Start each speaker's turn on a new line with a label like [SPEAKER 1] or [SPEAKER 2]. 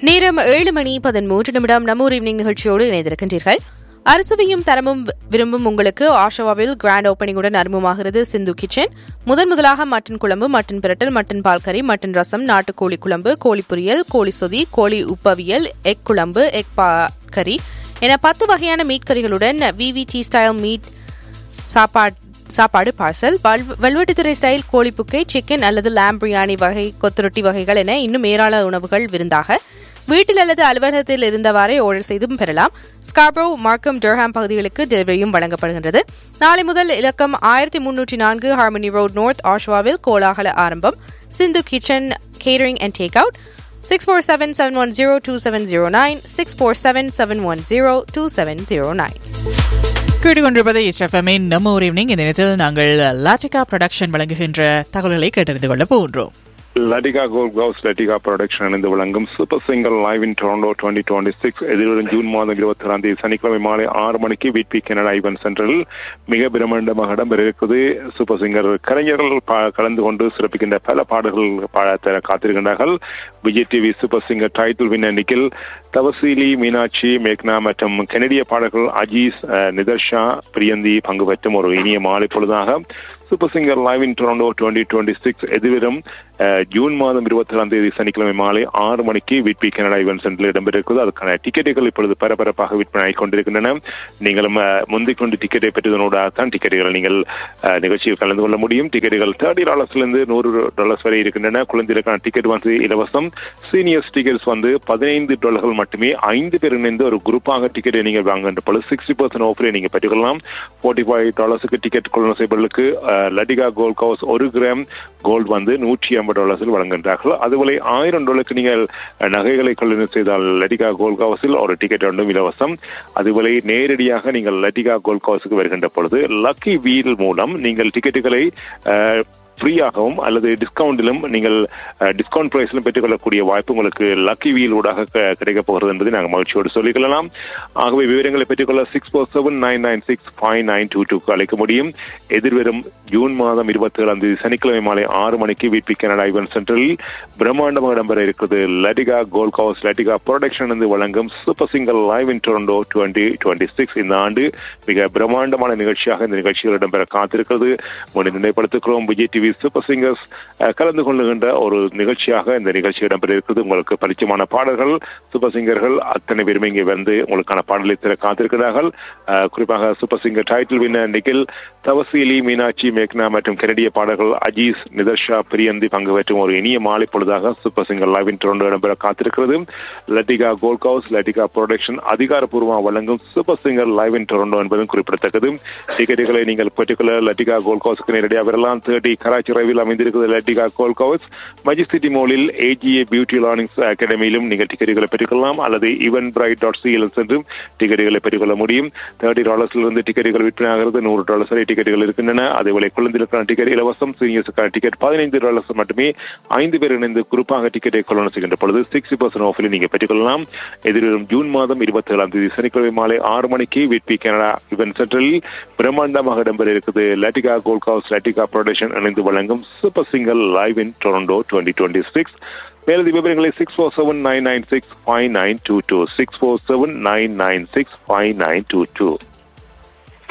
[SPEAKER 1] நேரம் ஏழு மணி பதிமூன்று நிமிடம் நம்ம ஈவினிங் நிகழ்ச்சியோடு இணைந்திருக்கின்றீர்கள் அரசுவையும் தரமும் விரும்பும் உங்களுக்கு ஆஷாவாவில் கிராண்ட் ஓப்பனிங்குடன் அறிமுகமாகிறது சிந்து கிச்சன் முதன் முதலாக மட்டன் குழம்பு மட்டன் பிரட்டல் மட்டன் பால்கறி மட்டன் ரசம் நாட்டுக்கோழி குழம்பு கோழி பொரியல் கோழி சொதி கோழி உப்பவியல் எக் குழம்பு எக் பா கறி என பத்து வகையான மீட் கறிகளுடன் விவிடி ஸ்டைல் மீட் சாப்பாடு சாப்பாடு பார்சல் வெல்வெட்டித்துறை ஸ்டைல் கோழிப்புக்கை சிக்கன் அல்லது லேம் பிரியாணி வகை கொத்துரொட்டி வகைகள் என இன்னும் ஏராள உணவுகள் விருந்தாக வீட்டில் அல்லது அலுவலகத்தில் இருந்தவாறே ஆர்டர் செய்தும் பெறலாம் ஸ்கார்போ மார்க்கம் டர்ஹாம் பகுதிகளுக்கு டெலிவரியும் வழங்கப்படுகின்றது நாளை முதல் இலக்கம் ஆயிரத்தி முன்னூற்றி நான்கு ஹார்மனி ரோட் நார்த் ஆஷ்வாவில் கோலாகல ஆரம்பம் Sindhu kitchen catering and take out six four seven seven one zero two seven zero nine six four seven seven one zero two seven zero nine
[SPEAKER 2] கேட்டுக்கொண்டிருப்பது இஸ்எஃப்எம்மின் நம்ம ஒரு ஈவினிங் இந்த நேரத்தில் நாங்கள் லாட்டிகா ப்ரொடக்ஷன் வழங்குகின்ற தகவல்களை கேட்டறிந்து கொள்ள போகின்றோம்
[SPEAKER 3] Latika gold house Latika production இணைந்து வழங்கும் super singer live in Toronto twenty twenty six எதிர்வரும் ஜூன் மாதம் இருபத்தி ஆறாம் தேதி சனிக்கிழமை மாலை ஆறு மணிக்கு விட்பி கனடா ஈவென்ட் சென்டரில் மிக பிரம்மாண்டமாக இடம்பெற இருக்குது சூப்பர் சிங்கர் கலைஞர்கள் கலந்து கொண்டு சிறப்பிக்கின்ற பல பாடல்கள் பாட காத்திருக்கின்றார்கள் Vijay TV super singer title winner Nikhil Thavaseeli Meenakshi மேக்னா மற்றும் கெனடிய பாடல்கள் அஜீஸ் நிதர்ஷா பிரியந்தி பங்கு பெற்றும் ஒரு இனிய மாலை பொழுதாக super singer live in Toronto twenty twenty six எதிர்வரும் ஜூன் மாதம் இருபத்தி ஏழாம் தேதி சனிக்கிழமை மாலை ஆறு மணிக்கு விட்பி கனடா ஈவென்ட் சென்டரில் இடம்பெற்றிருக்கிறது அதுக்கான டிக்கெட்டுகள் இப்பொழுது பரபரப்பாக விற்பனை ஆகிக் கொண்டிருக்கின்றன நீங்களும் முந்திக் கொண்டு டிக்கெட்டை பெற்றதனோடாக தான் டிக்கெட்டுகள் நீங்கள் நிகழ்ச்சியில் கலந்து கொள்ள முடியும் டிக்கெட்டுகள் தேர்ட்டி டாலர்ஸ்லேருந்து நூறு டாலர்ஸ் வரை இருக்கின்றன குழந்தைகளுக்கான டிக்கெட் வந்து இலவசம் சீனியர்ஸ் டிக்கெட்ஸ் வந்து பதினைந்து டாலர்கள் மட்டுமே ஐந்து பேர் இணைந்து ஒரு குரூப்பாக டிக்கெட்டை நீங்கள் வாங்குகின்ற பொழுது சிக்ஸ்டி பர்சன்ட் ஆஃபரை நீங்கள் பெற்றுக்கொள்ளலாம் ஃபோர்ட்டி ஃபைவ் டாலர்ஸுக்கு டிக்கெட் கொள்ளும் செய்பவர்களுக்கு லட்டிகா கோல்ட் கவுஸ் ஒரு கிராம் கோல்டு வந்து நூற்றி ஐம்பது டாலர்ஸில் வழங்குகின்றார்கள் அதுபோல ஆயிரம் டாலருக்கு நீங்கள் நகைகளை கொள்ளுதல் செய்தால் லட்டிகா கோல்ட் கவுஸில் ஒரு டிக்கெட் ஒன்றும் இலவசம் அதுபோல நேரடியாக நீங்கள் லட்டிகா கோல்ட் கவுஸுக்கு வருகின்ற பொழுது லக்கி வீல் மூலம் நீங்கள் டிக்கெட்டுகளை ஃப்ரீயாகவும் அல்லது டிஸ்கவுண்டிலும் நீங்கள் டிஸ்கவுண்ட் பிரைஸிலும் பெற்றுக்கொள்ளக்கூடிய வாய்ப்பு உங்களுக்கு லக்கி வீல் ஊடாக கிடைக்கப் போகிறது என்பதை நாங்கள் மகிழ்ச்சியோடு சொல்லிக்கொள்ளலாம் ஆகவே விவரங்களை பெற்றுக்கொள்ள six four seven nine nine six five nine two டூக்கு அழைக்க முடியும் எதிர்வரும் ஜூன் மாதம் இருபத்தி ஏழாம் தேதி சனிக்கிழமை மாலை ஆறு மணிக்கு விபி கனடா ஈவென்ட் சென்டரில் பிரம்மாண்டமாக இடம்பெற இருக்கிறது Latika gold house Latika production என்று வழங்கும் super singer live in Toronto twenty twenty six இந்த ஆண்டு மிக பிரம்மாண்டமான நிகழ்ச்சியாக இந்த நிகழ்ச்சிகள் இடம்பெற காத்திருக்கிறது உங்களை நினைப்படுத்துகிறோம் விஜய் டிவி சூப்பர் சிங்கர்ஸ் கலந்து கொள்ளுகின்ற ஒரு நிகழ்ச்சியாக இந்த நிகழ்ச்சி இடம்பெற இருக்குது உங்களுக்கு பரிச்சயமான பாடல்கள் சூப்பர் சிங்கர்கள் அத்தனை பேருமே இங்கே வந்து உங்களுக்கான பாடலை திற காத்திருக்கிறார்கள் குறிப்பாக super singer title winner Nikhil Thavaseeli Meenakshi மேக்னா மற்றும் கெனடிய பாடல்கள் அஜீஸ் நிதர்ஷா பிரியந்தி பங்கு பெற்றும் ஒரு இனிய மாலை பொழுதாக super singer live in Toronto இடம்பெற காத்திருக்கிறது Latika gold house Latika production அதிகாரப்பூர்வமாக வழங்கும் super singer live in Toronto என்பதும் குறிப்பிடத்தக்கது டிக்கெட்டுகளை நீங்கள் பெற்றுக்கொள்ள லட்டிகா கோல்ட் ஹவுஸுக்கு நேரடியாக வரலாம் தேர்ட்டி கராச்சி ரவில் அமைந்திருக்கிறது லட்டிகா கோல்ட் ஹவுஸ் மஜிஸ்டிட்டி மோலில் ஏஜிஏ பியூட்டி லேர்னிங்ஸ் அகாடமியிலும் நீங்கள் டிக்கெட்டுகளை பெற்றுக்கொள்ளலாம் அல்லது ஈவன் பிரைட் டாட் சிஎல் சென்றும் டிக்கெட்டுகளை பெற்றுக்கொள்ள முடியும் தேர்ட்டி டாலர்ஸ்லிருந்து டிக்கெட்டுகள் விற்பனை ஆகிறது நூறு டாலர்ஸ் வரை டிக்கெட்டுகள் இருக்கின்றன அதேபோல குழந்தைகளுக்கான டிக்கெட் இலவசம் சீனியர்ஸுக்கான டிக்கெட் பதினைந்து டாலர்ஸ் மட்டுமே ஐந்து பேர் இணைந்து குரூப்பாக டிக்கெட்டை கொள்ளணும் செய்கின்ற பொழுது சிக்ஸ்டி பர்சன்ட் ஆஃபில் நீங்கள் பெற்றுக்கொள்ளலாம் எதிர்வரும் ஜூன் மாதம் இருபத்தி ஏழாம் தேதி சனிக்கிழமை மாலை ஆறு மணிக்கு விட்பி கனடா இவென்ட் சென்டரில் பிரம்மாண்டமாக இடம்பெற இருக்குது Latika gold house Latika production இணைந்து வழங்கும் super singer live in Toronto twenty twenty six மேலதி விவரங்களை six four seven nine nine six five nine two two six four seven nine nine six five nine two two